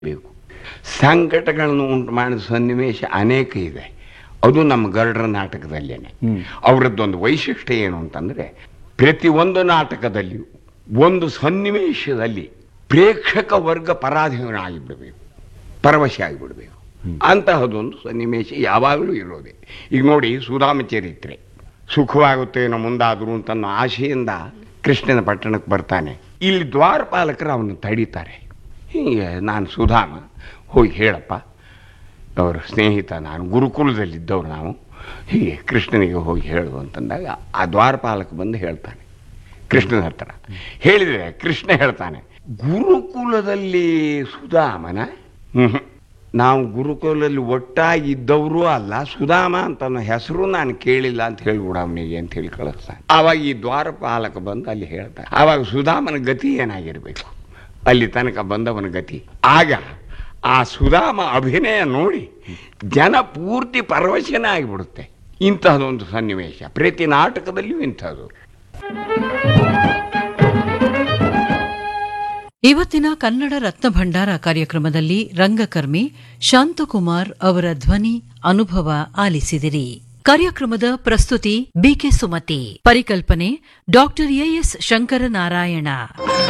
ಬೇಕು ಸಂಕಟಗಳನ್ನು ಉಂಟು ಮಾಡಿದ ಸನ್ನಿವೇಶ ಅನೇಕ ಇದೆ ಅದು ನಮ್ಮ ಗರುಡರ ನಾಟಕದಲ್ಲೇನೆ ಅವರದ್ದೊಂದು ವೈಶಿಷ್ಟ್ಯ ಏನು ಅಂತಂದ್ರೆ ಪ್ರತಿಯೊಂದು ನಾಟಕದಲ್ಲಿಯೂ ಒಂದು ಸನ್ನಿವೇಶದಲ್ಲಿ ಪ್ರೇಕ್ಷಕ ವರ್ಗ ಪರಾಧೀನಾಗಿ ಬಿಡಬೇಕು ಪರವಶ ಆಗಿಬಿಡಬೇಕು ಅಂತಹದೊಂದು ಸನ್ನಿವೇಶ ಯಾವಾಗಲೂ ಇರೋದೆ ಈಗ ನೋಡಿ ಸುಧಾಮ ಚರಿತ್ರೆ ಸುಖವಾಗುತ್ತೇನೋ ಮುಂದಾದರೂ ಅಂತ ಅನ್ನೋ ಆಶೆಯಿಂದ ಕೃಷ್ಣನ ಪಟ್ಟಣಕ್ಕೆ ಬರ್ತಾನೆ ಇಲ್ಲಿ ದ್ವಾರಪಾಲಕರು ಅವನು ತಡೀತಾರೆ ಹೀಗೆ ನಾನು ಸುಧಾಮ ಹೋಗಿ ಹೇಳಪ್ಪ ಅವರ ಸ್ನೇಹಿತ ನಾನು ಗುರುಕುಲದಲ್ಲಿದ್ದವ್ರು ನಾವು ಹೀಗೆ ಕೃಷ್ಣನಿಗೆ ಹೋಗಿ ಹೇಳು ಅಂತಂದಾಗ ಆ ದ್ವಾರಪಾಲಕ ಬಂದು ಹೇಳ್ತಾನೆ ಕೃಷ್ಣನ ಹತ್ರ ಹೇಳಿದರೆ ಕೃಷ್ಣ ಹೇಳ್ತಾನೆ ಗುರುಕುಲದಲ್ಲಿ ಸುಧಾಮನ ಹ್ಮ್ ನಾವು ಗುರುಕುಲದಲ್ಲಿ ಒಟ್ಟಾಗಿದ್ದವರು ಅಲ್ಲ ಸುಧಾಮ ಅಂತ ಅನ್ನೋ ಹೆಸರು ನಾನು ಕೇಳಿಲ್ಲ ಅಂತ ಹೇಳ್ಬಿಡ ಅವನಿಗೆ ಅಂತ ಹೇಳಿ ಕಳಿಸ್ತಾನೆ ಆವಾಗ ಈ ದ್ವಾರಪಾಲಕ ಬಂದು ಅಲ್ಲಿ ಹೇಳ್ತಾನೆ ಆವಾಗ ಸುಧಾಮನ ಗತಿ ಏನಾಗಿರ್ಬೇಕು ಅಲ್ಲಿ ತನಕ ಬಂದವನ ಗತಿ ಆಗ ಆ ಸುಧಾಮ ಅಭಿನಯ ನೋಡಿ ಜನ ಪೂರ್ತಿ ಪರವಶನೇ ಆಗಿಬಿಡುತ್ತೆ ಇಂತಹದೊಂದು ಸನ್ನಿವೇಶ ಪ್ರತಿ ನಾಟಕದಲ್ಲಿಯೂ ಇಂಥದ್ದು ಇವತ್ತಿನ ಕನ್ನಡ ರತ್ನ ಭಂಡಾರ ಕಾರ್ಯಕ್ರಮದಲ್ಲಿ ರಂಗಕರ್ಮಿ ಶಾಂತಕುಮಾರ್ ಅವರ ಧ್ವನಿ ಅನುಭವ ಆಲಿಸಿದಿರಿ ಕಾರ್ಯಕ್ರಮದ ಪ್ರಸ್ತುತಿ ಬಿಕೆ ಸುಮತಿ ಪರಿಕಲ್ಪನೆ ಡಾಕ್ಟರ್ ಎಎಸ್ ಶಂಕರನಾರಾಯಣ